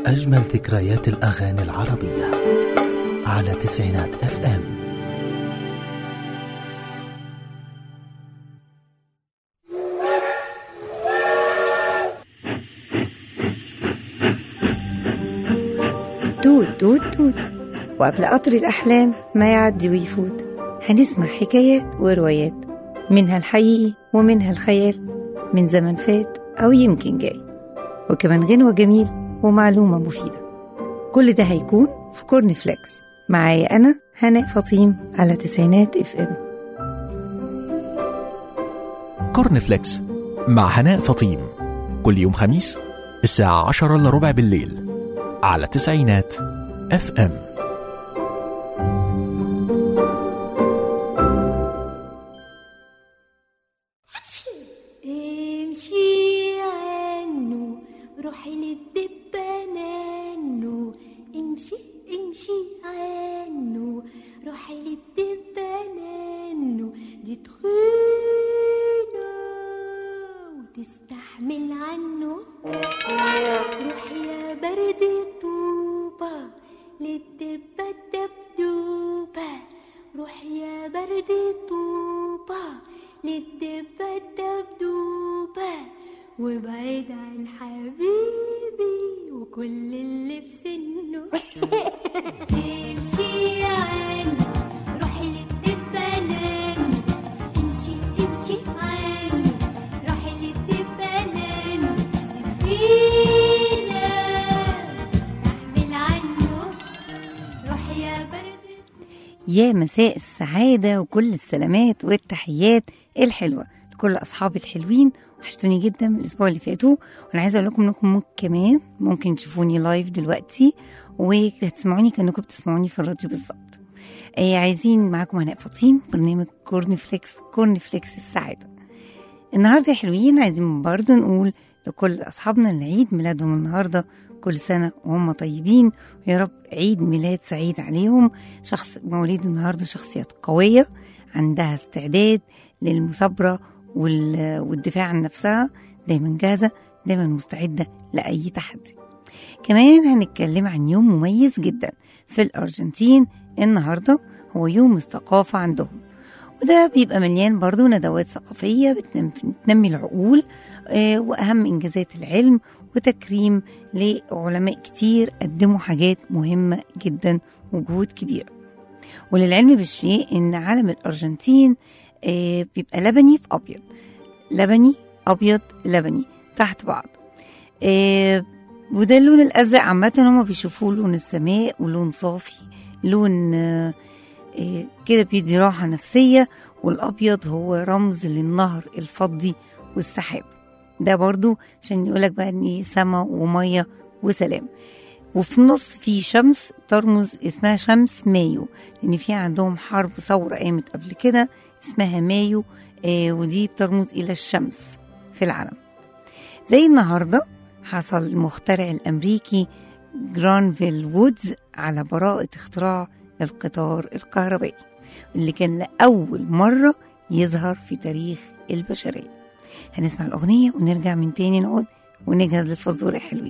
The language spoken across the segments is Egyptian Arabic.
أجمل ذكريات الأغاني العربية على تسعينات اف ام توت توت توت وقبل قطر الأحلام ما يعدي ويفوت هنسمع حكايات وروايات منها الحقيقي ومنها الخيال من زمن فات أو يمكن جاي وكمان غنوة جميل ومعلومة مفيدة كل ده هيكون في كورن فليكس معايا أنا هناء فطيم على تسعينات اف ام كورن فليكس مع هناء فطيم كل يوم خميس الساعة عشرة إلا ربع بالليل على تسعينات اف ام امشي عنه روحي للدبانانو امشي امشي عنه روحي للدبانانو دي تخينة وتستحمل عنه روحي يا برد طوبة للدبة الدبدوبة روحي يا برد طوبة للدبة الدبدوبة وابعد عن حبيبي وكل اللي في سنه امشي عنه روحي للدبانان امشي امشي عنه روحي للدبانان تخينة تستحمل عنه روحي يا برد يا مساء السعادة وكل السلامات والتحيات الحلوة لكل أصحابي الحلوين وحشتوني جدا من الأسبوع اللي فاتوا وأنا عايزة أقول لكم إنكم ممكن كمان ممكن تشوفوني لايف دلوقتي وهتسمعوني كأنكم بتسمعوني في الراديو بالظبط آه عايزين معاكم هناء فطيم برنامج كورن فليكس كورن فليكس السعادة النهارده يا حلوين عايزين برضه نقول لكل أصحابنا اللي عيد ميلادهم النهارده كل سنة وهم طيبين ويا رب عيد ميلاد سعيد عليهم شخص مواليد النهارده شخصيات قوية عندها استعداد للمثابرة وال- والدفاع عن نفسها دايما جاهزة دايما مستعدة لأي تحدي كمان هنتكلم عن يوم مميز جدا في الأرجنتين النهاردة هو يوم الثقافة عندهم وده بيبقى مليان برضو ندوات ثقافية بتنم- بتنمي العقول آه، وأهم إنجازات العلم وتكريم لعلماء كتير قدموا حاجات مهمة جدا وجهود كبيرة وللعلم بالشيء إن علم الأرجنتين آه، بيبقى لبني في أبيض لبني أبيض لبني تحت بعض آه، وده اللون الأزرق عامة هما بيشوفوه لون السماء ولون صافي لون آه، آه، كده بيدي راحة نفسية والأبيض هو رمز للنهر الفضي والسحاب ده برضو عشان يقولك بقى ان إيه سما ومية وسلام وفي النص في شمس ترمز اسمها شمس مايو لان في عندهم حرب ثورة قامت قبل كده اسمها مايو آه ودي بترمز الى الشمس في العالم زي النهاردة حصل المخترع الأمريكي جرانفيل وودز على براءة اختراع القطار الكهربائي اللي كان لأول مرة يظهر في تاريخ البشرية هنسمع الأغنية ونرجع من تاني نقعد ونجهز للفزورة حلوين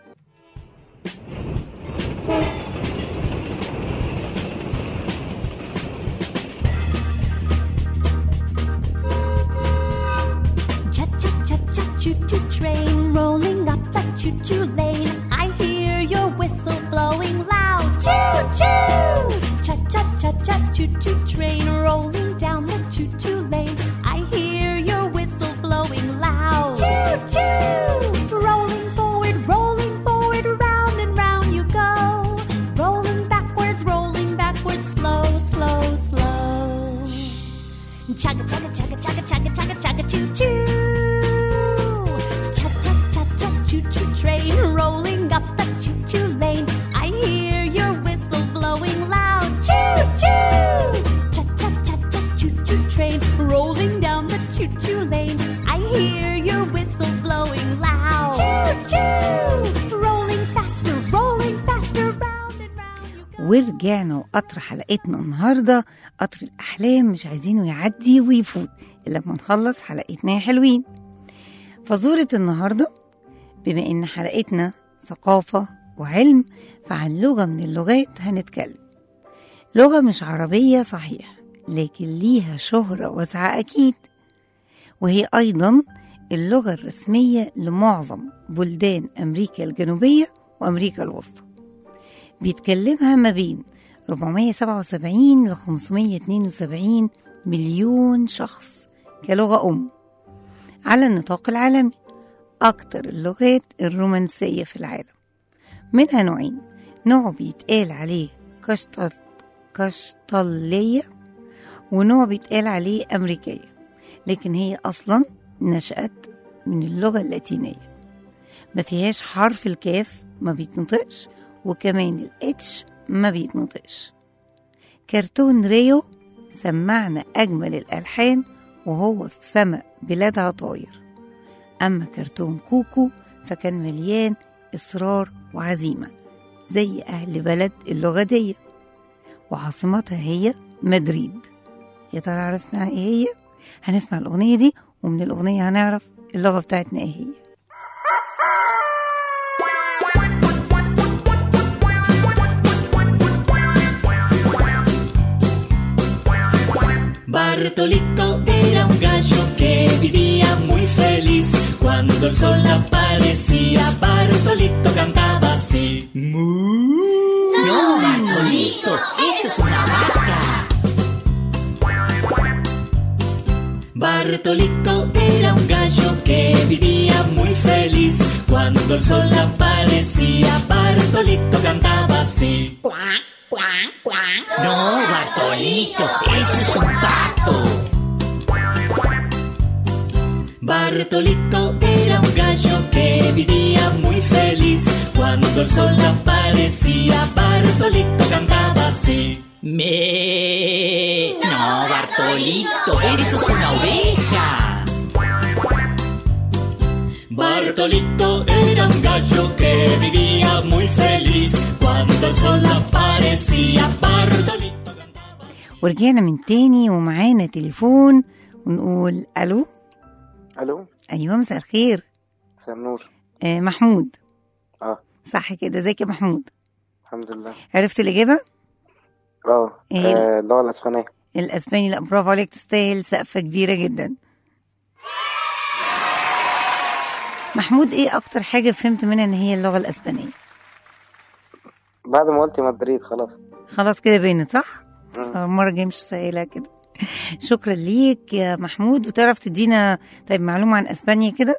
Cha cha cha cha choo choo train rolling up the choo choo lane. I hear your whistle blowing loud. Choo choo! Cha cha cha cha choo choo train rolling down the choo choo lane. I hear your whistle blowing loud. Choo choo! Rolling forward, rolling forward, round and round you go. Rolling backwards, rolling backwards, slow, slow, slow. Chugga chugga chugga chugga chugga chugga chugga choo choo. Cha cha cha cha choo choo train rolling up the choo choo lane. I hear your whistle blowing loud. Choo choo. Cha cha cha cha choo choo train rolling down the choo choo lane. I hear your whistle blowing loud. Choo choo. Rolling faster, rolling faster, round and round you go. ورجعنا وقطر حلقتنا النهاردة قطر الأحلام مش عايزينه يعدي ويفوت إلا لما نخلص حلقتنا يا حلوين فزورة النهاردة بما إن حلقتنا ثقافة وعلم فعن لغة من اللغات هنتكلم لغة مش عربية صحيح لكن ليها شهرة واسعة أكيد وهي أيضا اللغة الرسمية لمعظم بلدان أمريكا الجنوبية وأمريكا الوسطى بيتكلمها ما بين 477 ل 572 مليون شخص كلغة أم على النطاق العالمي أكتر اللغات الرومانسية في العالم منها نوعين نوع بيتقال عليه كشطل كشطلية ونوع بيتقال عليه أمريكية لكن هي أصلا نشأت من اللغة اللاتينية ما فيهاش حرف الكاف ما بيتنطقش وكمان الاتش ما بيتنطقش كرتون ريو سمعنا أجمل الألحان وهو في سماء بلادها طاير أما كرتون كوكو فكان مليان إصرار وعزيمة زي أهل بلد اللغة دي وعاصمتها هي مدريد يا ترى عرفنا ايه هي هنسمع الأغنية دي ومن الأغنية هنعرف اللغة بتاعتنا ايه هي Bartolito era un gallo que vivía muy feliz. Cuando el sol aparecía, Bartolito cantaba así. Mu. No, Bartolito, eso es una vaca. Bartolito era un gallo que vivía muy feliz. Cuando el sol aparecía, Bartolito cantaba así. Quack, quack, quack. No, Bartolito, eso es un pato. Bartolito era un gallo que vivía muy feliz. Cuando el sol aparecía, Bartolito cantaba así. Me. No, Bartolito, eso es una oveja. Bartolito era un gallo que vivía muy feliz. Cuando el sol aparecía, Bartolito cantaba. ورجعنا من تاني ومعانا تليفون ونقول ألو الو أيوة مساء الخير مساء النور آه محمود اه صح كده ازيك يا محمود الحمد لله عرفت الإجابة اه إيه؟ آه، اللغة الإسبانية الأسباني لا برافو عليك تستاهل سقفة كبيرة جدا محمود ايه أكتر حاجة فهمت منها إن هي اللغة الأسبانية بعد ما قلت مدريد خلاص خلاص كده بينت صح؟ مم. المرة الجاية مش سائلة كده شكرا ليك يا محمود وتعرف تدينا طيب معلومة عن أسبانيا كده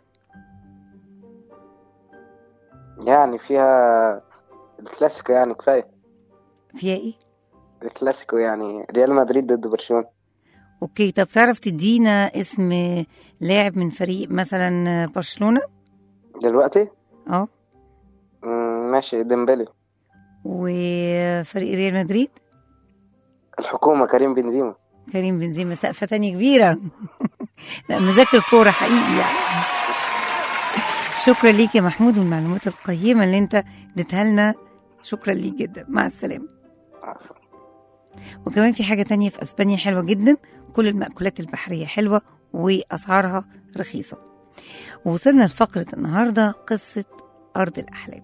يعني فيها الكلاسيكو يعني كفاية فيها ايه؟ الكلاسيكو يعني ريال مدريد ضد برشلونة اوكي طب تعرف تدينا اسم لاعب من فريق مثلا برشلونة دلوقتي اه مم، ماشي ديمبلي وفريق ريال مدريد الحكومة كريم بنزيما كريم بنزيما سقفة تانية كبيرة لا مذاكر كورة حقيقي يعني شكرا ليك يا محمود والمعلومات القيمة اللي انت اديتها لنا شكرا ليك جدا مع السلامة وكمان في حاجة تانية في أسبانيا حلوة جدا كل المأكولات البحرية حلوة وأسعارها رخيصة ووصلنا لفقرة النهاردة قصة أرض الأحلام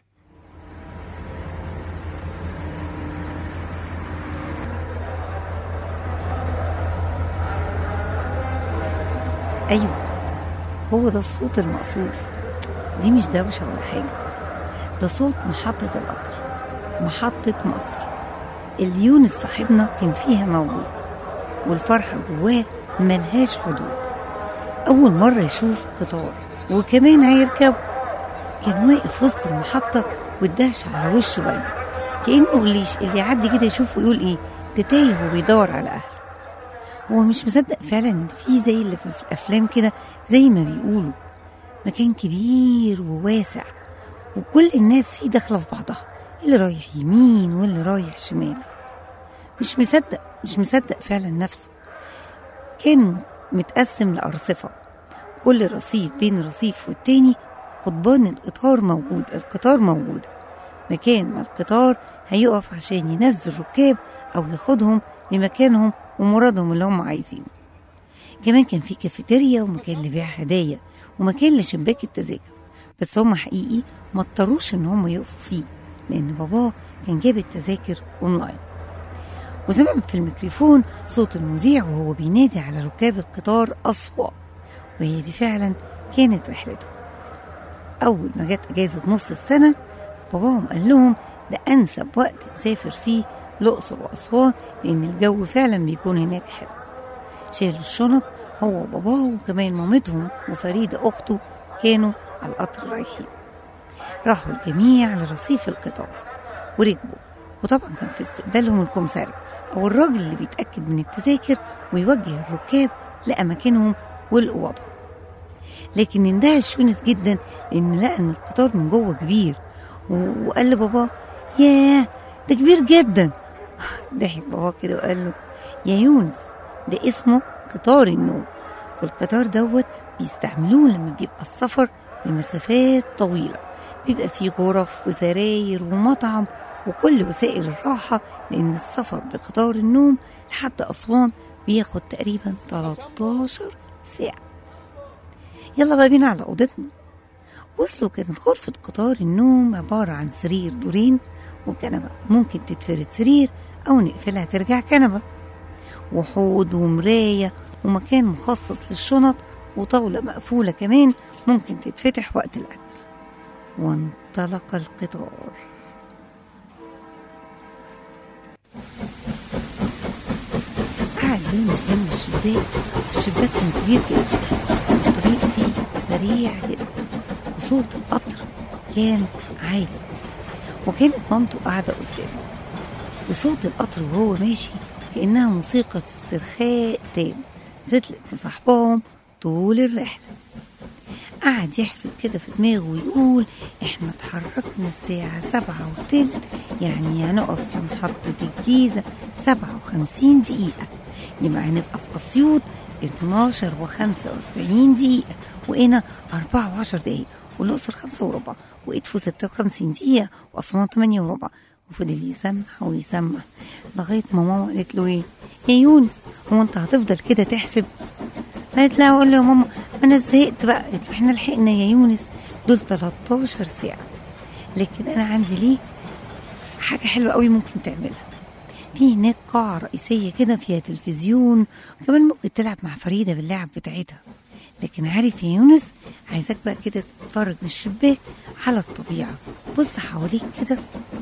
أيوة هو ده الصوت المقصود دي مش دوشة ولا حاجة ده صوت محطة القطر محطة مصر اللي يونس صاحبنا كان فيها موجود والفرحة جواه ملهاش حدود أول مرة يشوف قطار وكمان هيركبه كان واقف وسط المحطة والدهشة على وشه باينة كأنه اللي, اللي يعدي كده يشوفه يقول إيه ده تايه وبيدور على أهله هو مش مصدق فعلا إن في زي اللي في الأفلام كده زي ما بيقولوا مكان كبير وواسع وكل الناس فيه داخلة في بعضها اللي رايح يمين واللي رايح شمال مش مصدق مش مصدق فعلا نفسه كان متقسم لأرصفة كل رصيف بين رصيف والتاني قضبان القطار موجود القطار موجود مكان ما القطار هيقف عشان ينزل ركاب أو ياخدهم لمكانهم ومرادهم اللي هم عايزينه كمان كان في كافيتيريا ومكان لبيع هدايا ومكان لشباك التذاكر بس هم حقيقي ما اضطروش ان هم يقفوا فيه لان باباه كان جاب التذاكر اونلاين وسمع في الميكروفون صوت المذيع وهو بينادي على ركاب القطار أسوأ وهي دي فعلا كانت رحلته أول ما جت أجازة نص السنة باباهم قال لهم ده أنسب وقت تسافر فيه الأقصر وأسوان لأن الجو فعلا بيكون هناك حلو شالوا الشنط هو وباباه وكمان مامتهم وفريدة أخته كانوا على القطر رايحين راحوا الجميع لرصيف القطار وركبوا وطبعا كان في استقبالهم الكمساري أو الراجل اللي بيتأكد من التذاكر ويوجه الركاب لأماكنهم والأوضهم لكن اندهش يونس جدا لأن لقى إن القطار من جوه كبير و- وقال لباباه ياه ده كبير جدا ضحك باباه كده وقال له يا يونس ده اسمه قطار النوم والقطار دوت بيستعملوه لما بيبقى السفر لمسافات طويلة بيبقى فيه غرف وسراير ومطعم وكل وسائل الراحة لأن السفر بقطار النوم لحد أسوان بياخد تقريبا 13 ساعة يلا بقى بينا على أوضتنا وصلوا كانت غرفة قطار النوم عبارة عن سرير دورين وكنبة ممكن تتفرد سرير أو نقفلها ترجع كنبة وحوض ومراية ومكان مخصص للشنط وطاولة مقفولة كمان ممكن تتفتح وقت الأكل وانطلق القطار قعد يونس جنب الشباك الشباك كان كبير جدا والطريق فيه سريع جدا وصوت القطر كان عالي وكانت مامته قاعدة قدامه وصوت القطر وهو ماشي كأنها موسيقى استرخاء تام فضلت مصاحباهم طول الرحلة قعد يحسب كده في دماغه ويقول احنا اتحركنا الساعة سبعة وتلت يعني هنقف في محطة الجيزة سبعة وخمسين دقيقة يبقى هنبقى في أسيوط اتناشر وخمسة وأربعين دقيقة وهنا أربعة وعشر دقايق والأقصر خمسة وربع وإدفو ستة وخمسين دقيقة وأسوان تمانية وربع وفضل يسمع ويسمع لغاية ما ماما قالت له إيه يا يونس هو أنت هتفضل كده تحسب قالت لا اقول له يا ماما ما انا زهقت بقى قالت له احنا لحقنا يا يونس دول 13 ساعه لكن انا عندي ليك حاجه حلوه قوي ممكن تعملها في هناك قاعة رئيسية كده فيها تلفزيون وكمان ممكن تلعب مع فريدة باللعب بتاعتها لكن عارف يا يونس عايزاك بقى كده تتفرج من الشباك على الطبيعة بص حواليك كده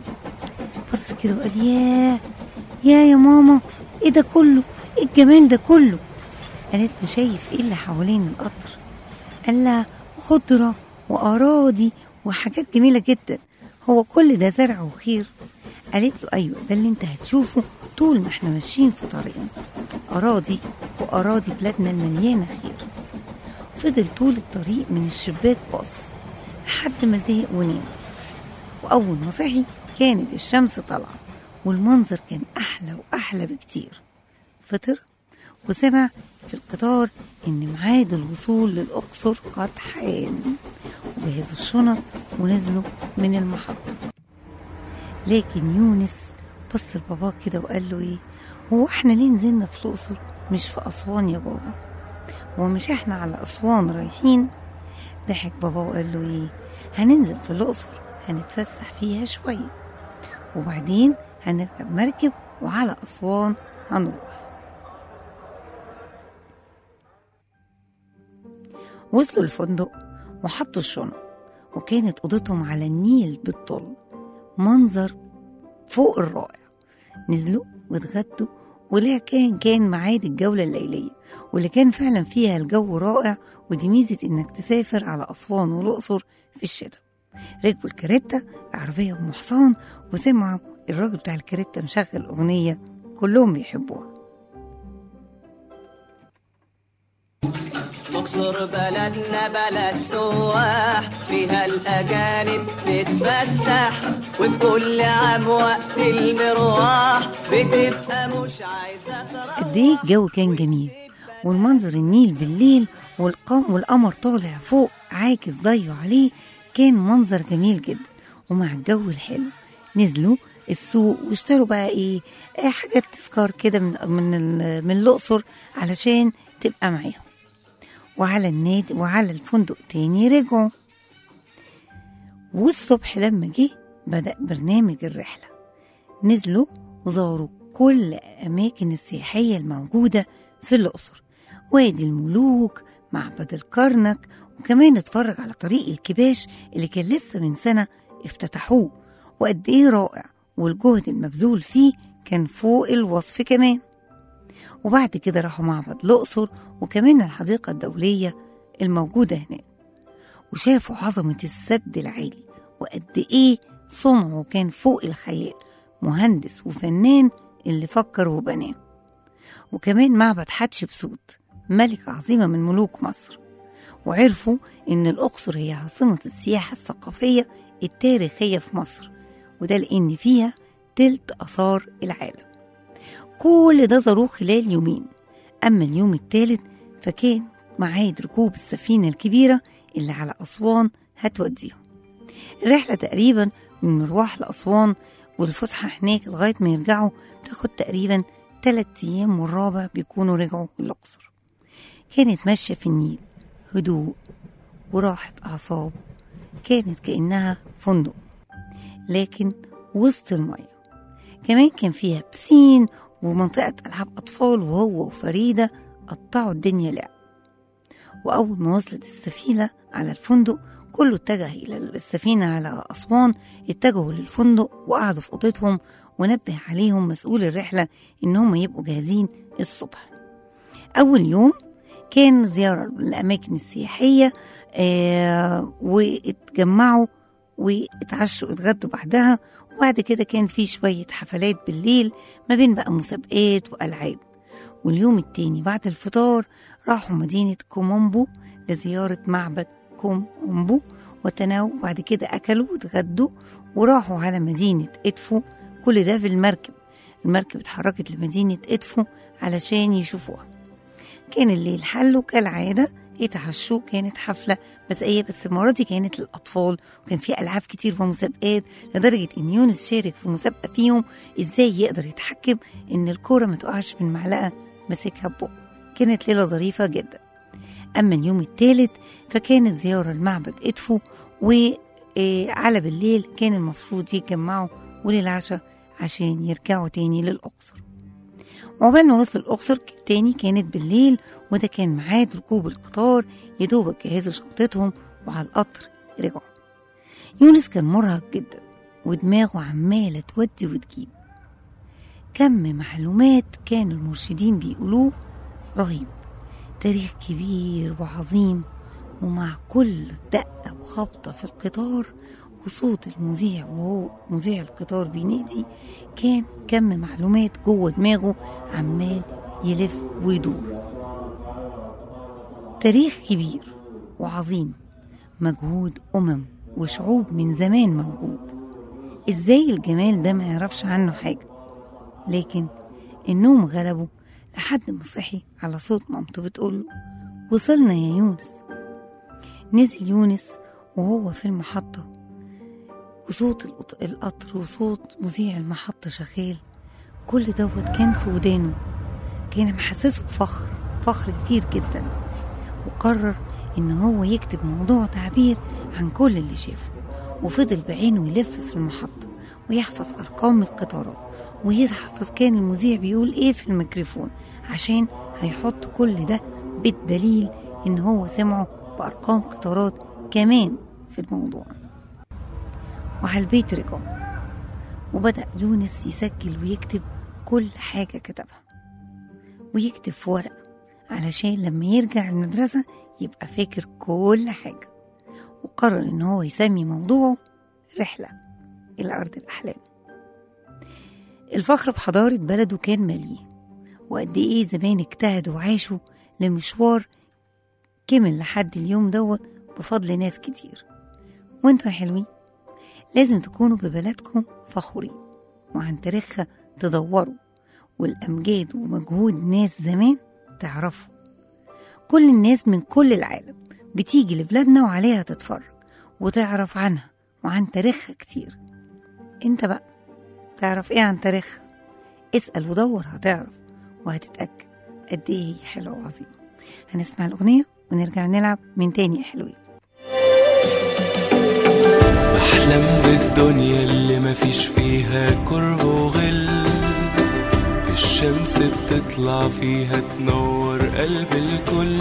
بص كده وقال ياه يا يا ماما ايه ده كله ايه الجمال ده كله قالت له شايف ايه اللي حوالين القطر قال لها خضرة وأراضي وحاجات جميلة جدا هو كل ده زرع وخير قالت له أيوة ده اللي انت هتشوفه طول ما احنا ماشيين في طريقنا أراضي وأراضي بلادنا المليانة خير فضل طول الطريق من الشباك باص لحد ما زهق ونام وأول ما صحي كانت الشمس طالعة والمنظر كان أحلى وأحلى بكتير فطر وسمع في القطار إن ميعاد الوصول للأقصر قد حان وجهزوا الشنط ونزلوا من المحطة لكن يونس بص لباباه كده وقال له إيه هو إحنا ليه نزلنا في الأقصر مش في أسوان يا بابا هو مش إحنا على أسوان رايحين ضحك بابا وقال له إيه هننزل في الأقصر هنتفسح فيها شوية وبعدين هنركب مركب وعلى أسوان هنروح وصلوا الفندق وحطوا الشنط وكانت أوضتهم على النيل بالطل منظر فوق الرائع نزلوا واتغدوا ولا كان كان ميعاد الجولة الليلية واللي كان فعلا فيها الجو رائع ودي ميزة إنك تسافر على أسوان والأقصر في الشتاء ركبوا الكاريتا عربية أم حصان وسمعوا الراجل بتاع الكاريتا مشغل أغنية كلهم بيحبوها الاقصر بلدنا بلد سواح فيها الاجانب تتفسح وكل عام وقت المروح بتبقى مش عايزه تروح قد ايه الجو كان جميل والمنظر النيل بالليل والقم والقمر طالع فوق عاكس ضيه عليه كان منظر جميل جدا ومع الجو الحلو نزلوا السوق واشتروا بقى ايه, إيه حاجات تذكار كده من من ال- من الاقصر علشان تبقى معاهم وعلى النادي وعلى الفندق تاني رجعوا والصبح لما جه بدأ برنامج الرحلة نزلوا وزاروا كل أماكن السياحية الموجودة في الأقصر وادي الملوك معبد الكرنك وكمان اتفرج على طريق الكباش اللي كان لسه من سنة افتتحوه وقد ايه رائع والجهد المبذول فيه كان فوق الوصف كمان وبعد كده راحوا معبد الأقصر وكمان الحديقة الدولية الموجودة هناك وشافوا عظمة السد العالي وقد إيه صنعه كان فوق الخيال مهندس وفنان اللي فكر وبناه وكمان معبد حتشبسوت ملكة عظيمة من ملوك مصر وعرفوا إن الأقصر هي عاصمة السياحة الثقافية التاريخية في مصر وده لأن فيها تلت آثار العالم كل ده زاروه خلال يومين أما اليوم الثالث فكان ميعاد ركوب السفينة الكبيرة اللي على أسوان هتوديهم الرحلة تقريبا من مروح لأسوان والفسحة هناك لغاية ما يرجعوا بتاخد تقريبا تلات أيام والرابع بيكونوا رجعوا الأقصر كانت ماشية في النيل هدوء وراحة أعصاب كانت كأنها فندق لكن وسط المية كمان كان فيها بسين ومنطقة ألعاب أطفال وهو وفريدة قطعوا الدنيا لعب وأول ما وصلت السفينة على الفندق كله اتجه إلى السفينة على أسوان اتجهوا للفندق وقعدوا في أوضتهم ونبه عليهم مسؤول الرحلة إن هم يبقوا جاهزين الصبح أول يوم كان زيارة للأماكن السياحية آه واتجمعوا واتعشوا اتغدوا بعدها وبعد كده كان في شوية حفلات بالليل ما بين بقى مسابقات وألعاب واليوم التاني بعد الفطار راحوا مدينة كومومبو لزيارة معبد كومومبو وتناولوا وبعد كده أكلوا واتغدوا وراحوا على مدينة إدفو كل ده في المركب المركب اتحركت لمدينة إدفو علشان يشوفوها كان الليل حلوا كالعادة يتعشوا كانت حفلة مسائية بس المرة دي كانت للأطفال وكان في ألعاب كتير ومسابقات لدرجة إن يونس شارك في مسابقة فيهم إزاي يقدر يتحكم إن الكورة ما تقعش من معلقة ماسكها ببقه كانت ليلة ظريفة جدا أما اليوم الثالث فكانت زيارة لمعبد إدفو وعلى بالليل كان المفروض يتجمعوا وللعشاء عشان يرجعوا تاني للأقصر وعقبال ما وصلوا الأقصر تاني كانت بالليل وده كان ميعاد ركوب القطار يدوبك جهزوا شنطتهم وعلى القطر رجعوا يونس كان مرهق جدا ودماغه عمالة تودي وتجيب كم معلومات كان المرشدين بيقولوه رهيب تاريخ كبير وعظيم ومع كل دقة وخبطة في القطار وصوت المذيع وهو مذيع القطار بينادي كان كم معلومات جوه دماغه عمال يلف ويدور تاريخ كبير وعظيم مجهود أمم وشعوب من زمان موجود ازاي الجمال ده ما يعرفش عنه حاجة لكن النوم غلبه لحد ما صحي على صوت مامته بتقوله وصلنا يا يونس نزل يونس وهو في المحطة وصوت القط- القطر وصوت مذيع المحطة شغال كل دوت كان في ودانه كان محسسه بفخر فخر كبير جدا وقرر إن هو يكتب موضوع تعبير عن كل اللي شافه وفضل بعينه يلف في المحطة ويحفظ أرقام القطارات ويحفظ كان المذيع بيقول إيه في الميكروفون عشان هيحط كل ده بالدليل إن هو سمعه بأرقام قطارات كمان في الموضوع وعلى البيت رجعوا وبدأ يونس يسجل ويكتب كل حاجة كتبها ويكتب في ورقة علشان لما يرجع المدرسة يبقى فاكر كل حاجة وقرر إن هو يسمي موضوعه رحلة إلى أرض الأحلام الفخر بحضارة بلده كان مليء وقد إيه زمان اجتهدوا وعاشوا لمشوار كمل لحد اليوم دوت بفضل ناس كتير وانتوا يا حلوين لازم تكونوا ببلدكم فخورين وعن تاريخها تدوروا والأمجاد ومجهود ناس زمان تعرفوا كل الناس من كل العالم بتيجي لبلادنا وعليها تتفرج وتعرف عنها وعن تاريخها كتير انت بقى تعرف ايه عن تاريخها اسأل ودور هتعرف وهتتأكد قد ايه هي حلوة وعظيمة هنسمع الأغنية ونرجع نلعب من تاني يا حلوين بحلم بالدنيا اللي مفيش فيها كره وغل الشمس بتطلع فيها تنور قلب الكل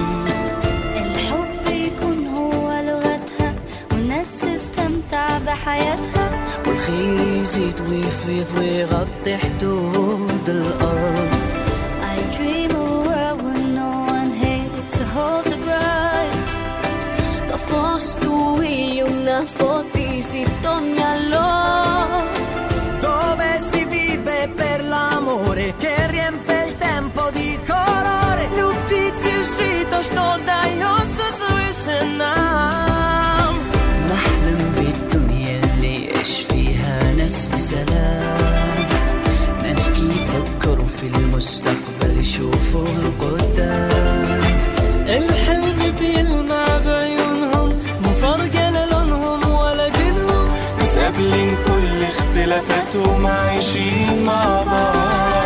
الحب يكون هو لغتها والناس تستمتع بحياتها والخير يزيد ويفيض ويغطي حدود الأرض I dream a world where no one hates to hold a grudge Da fastui una fotisi tornalo Dove si vive per l'amore che riempie il tempo di colore Любить и то, что дается свыше нам نحلم بالدنيا اللي يعيش فيها ناس في سلام ناس كيف يفكروا في المستقبل يشوفوا القدام الحلم بيلمع بعيونهم مو فارقة لا لونهم ولا دينهم ناس قابلين كل اختلافاتهم عايشين مع بعض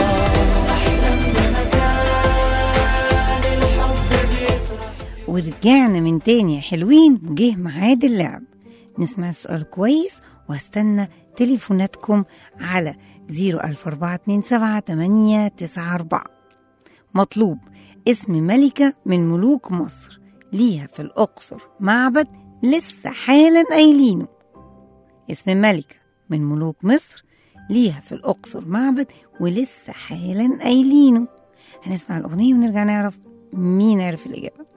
ورجعنا من تاني يا حلوين وجه ميعاد اللعب نسمع السؤال كويس وهستنى تليفوناتكم على 00427 مطلوب اسم ملكة من ملوك مصر ليها في الأقصر معبد لسه حالا قايلينه اسم ملكة من ملوك مصر ليها في الأقصر معبد ولسه حالا قايلينه هنسمع الأغنية ونرجع نعرف مين عرف الإجابة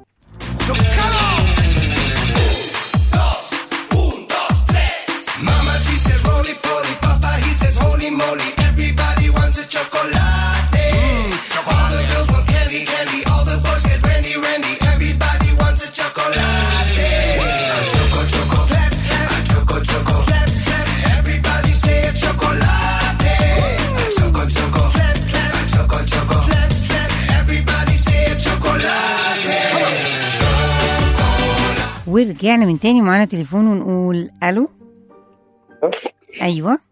Mama, she said roly poly, Papa, he says holy moly. Everybody wants a chocolate. All the girls want candy, candy. All the boys get randy, randy. Everybody wants a chocolate. Choco, choco, clap, clap. Choco, choco, clap, clap. Everybody say a chocolate. Choco, choco, clap, clap. Choco, choco, clap, clap. Everybody say a chocolate. ورجعنا من تاني معانا تليفون ونقول الو ايوه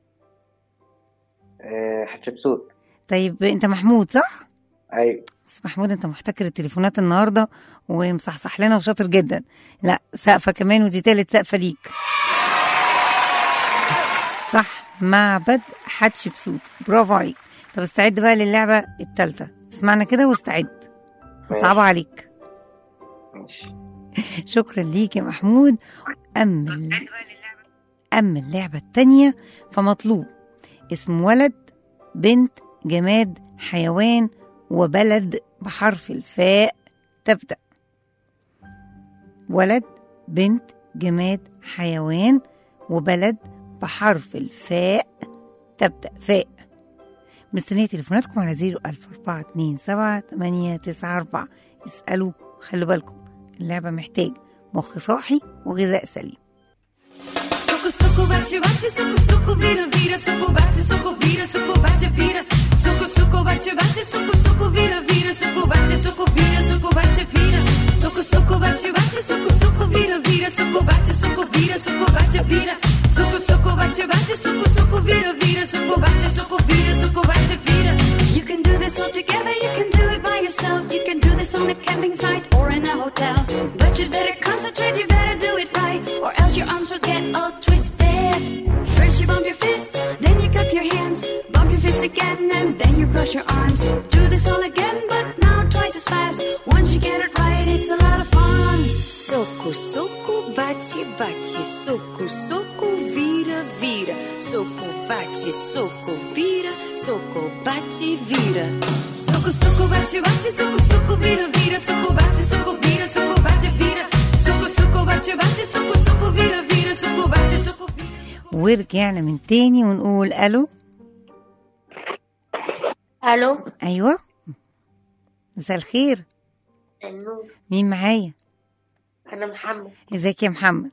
آه، حتشبسوت طيب انت محمود صح ايوه بس محمود انت محتكر التليفونات النهارده ومصحصح لنا وشاطر جدا لا سقفه كمان ودي تالت سقفه ليك صح معبد حتشبسوت برافو عليك طب استعد بقى للعبه التالتة اسمعنا كده واستعد صعب عليك ماشي شكرا ليك يا محمود أما ال- أما اللعبة التانية فمطلوب اسم ولد بنت جماد حيوان وبلد بحرف الفاء تبدأ ولد بنت جماد حيوان وبلد بحرف الفاء تبدأ فاء مستنية تليفوناتكم على 01427 اسألوا خلوا بالكم اللعبة محتاج مخ صاحي وغذاء سليم Suco, suco, bate, bate, suco, suco, vira, vira, suco, bate, suco, vira, suco, bate, vira. Suco, suco, bate, bate, suco, suco, vira, vira, suco, bate, suco, vira, suco, bate, vira. Suco, suco, bate, bate, suco, suco, vira, vira, suco, bate, suco, vira, suco, bate, vira. Suco, suco, bate, bate, suco, suco, vira, vira, suco, bate, suco, vira, suco, bate, vira. You can do this all together, you can do it by yourself. You can do this on a camping site or in a hotel. But you better concentrate, you better do it right, or else your arms will get all twisted. First you bump your fists, then you cup your hands. Bump your fists again, and then you cross your arms. Do this all again, but now twice as fast. Once you get it right, it's a lot of fun. Soco, soco, bate, bate, soco, soco, vira, vira. Soco, bate, soco, vira, soco, bate, vira. Soco, soco, bate, bate, soco, soco, vira, vira. Soco, bate, soco, vira, soco, bate, vira. Soco, soco, bate, bate, soco, soco, vira, vira. Soco, bate, soco, vira. ورجعنا من تاني ونقول الو الو ايوه مساء الخير النور مين معايا انا محمد ازيك يا محمد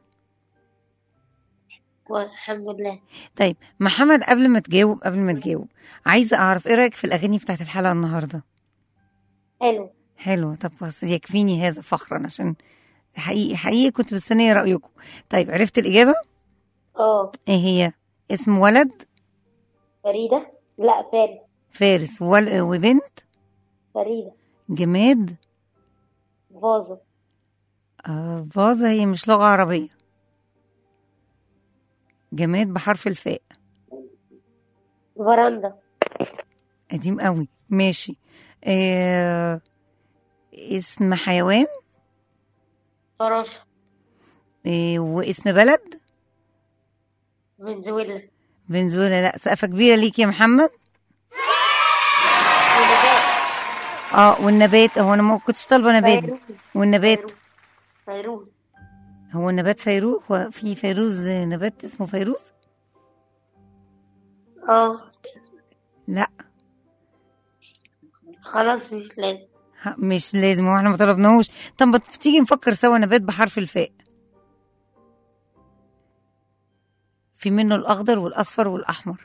والحمد لله طيب محمد قبل ما تجاوب قبل ما تجاوب عايزه اعرف ايه رايك في الاغاني بتاعت الحلقه النهارده حلو حلو طب بس يكفيني هذا فخرا عشان حقيقي حقيقي كنت مستنيه رايكم طيب عرفت الاجابه اه ايه هي اسم ولد فريدة لا فارس فارس ول... وبنت فريدة جماد فازة آه فازة هي مش لغة عربية جماد بحرف الفاء فراندا قديم قوي ماشي آه اسم حيوان فراشة آه واسم بلد فنزويلا فنزويلا لا سقفة كبيرة ليك يا محمد اه والنبات هو انا ما كنتش طالبة نبات فيروز. والنبات فيروز هو النبات فيروز هو في فيروز نبات اسمه فيروز اه لا خلاص مش لازم ها، مش لازم هو احنا ما طلبناهوش طب ما تيجي نفكر سوا نبات بحرف الفاء في منه الاخضر والاصفر والاحمر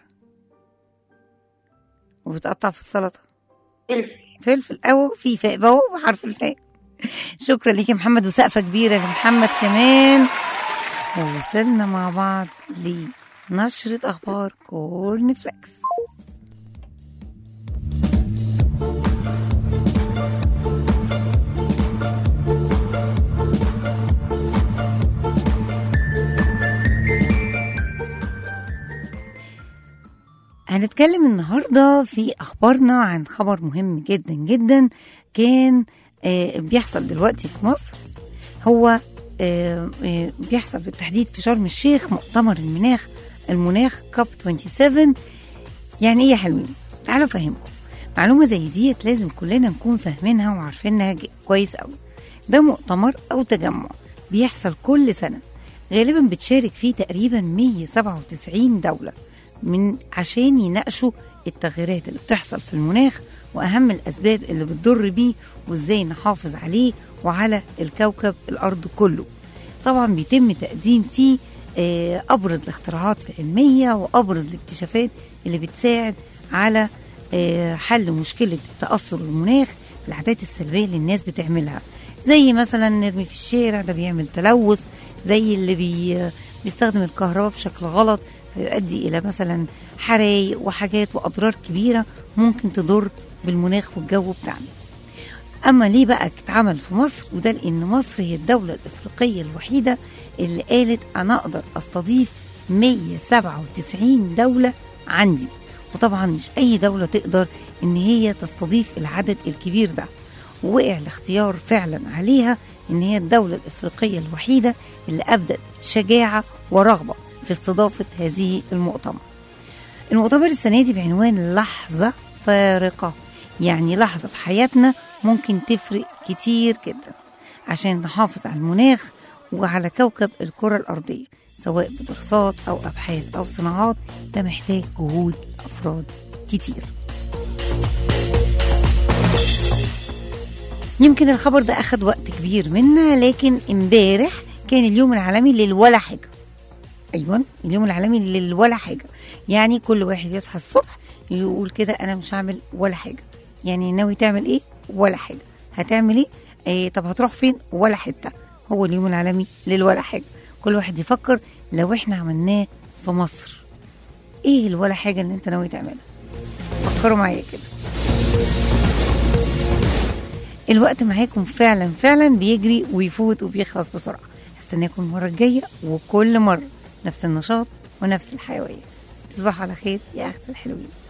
وبتقطع في السلطه فلفل فلفل او في فاء اهو بحرف الفاء شكرا ليك يا محمد وسقفه كبيره لمحمد كمان ووصلنا مع بعض لنشرة أخبار كورن فليكس هنتكلم النهارده في اخبارنا عن خبر مهم جدا جدا كان آه، بيحصل دلوقتي في مصر هو آه، آه، بيحصل بالتحديد في شرم الشيخ مؤتمر المناخ المناخ كاب 27 يعني ايه يا حلوين تعالوا افهمكم معلومه زي ديت لازم كلنا نكون فاهمينها وعارفينها ج- كويس قوي ده مؤتمر او تجمع بيحصل كل سنه غالبا بتشارك فيه تقريبا 197 دوله من عشان يناقشوا التغييرات اللي بتحصل في المناخ واهم الاسباب اللي بتضر بيه وازاي نحافظ عليه وعلى الكوكب الارض كله طبعا بيتم تقديم فيه آه، ابرز الاختراعات العلميه وابرز الاكتشافات اللي بتساعد على آه، حل مشكله تاثر المناخ العادات السلبيه اللي الناس بتعملها زي مثلا نرمي في الشارع ده بيعمل تلوث زي اللي بي بيستخدم الكهرباء بشكل غلط فيؤدي الى مثلا حرايق وحاجات واضرار كبيره ممكن تضر بالمناخ والجو بتاعنا اما ليه بقى اتعمل في مصر وده لان مصر هي الدوله الافريقيه الوحيده اللي قالت انا اقدر استضيف 197 دوله عندي وطبعا مش اي دوله تقدر ان هي تستضيف العدد الكبير ده ووقع الاختيار فعلا عليها ان هي الدوله الافريقيه الوحيده اللي ابدت شجاعه ورغبه في استضافه هذه المؤتمر المؤتمر السنه دي بعنوان لحظه فارقه يعني لحظه في حياتنا ممكن تفرق كتير جدا عشان نحافظ على المناخ وعلى كوكب الكره الارضيه سواء بدراسات او ابحاث او صناعات ده محتاج جهود افراد كتير يمكن الخبر ده اخد وقت كبير منا لكن امبارح كان اليوم العالمي للولا حاجه ايوه اليوم العالمي للولا حاجه يعني كل واحد يصحى الصبح يقول كده انا مش هعمل ولا حاجه يعني ناوي تعمل ايه ولا حاجه هتعمل ايه, إيه طب هتروح فين ولا حته هو اليوم العالمي للولا حاجه كل واحد يفكر لو احنا عملناه في مصر ايه الولا حاجه اللي انت ناوي تعملها فكروا معايا كده الوقت معاكم فعلا فعلا بيجري ويفوت وبيخلص بسرعه هستناكم المره الجايه وكل مره نفس النشاط ونفس الحيويه تصبحوا على خير يا اخت الحلوين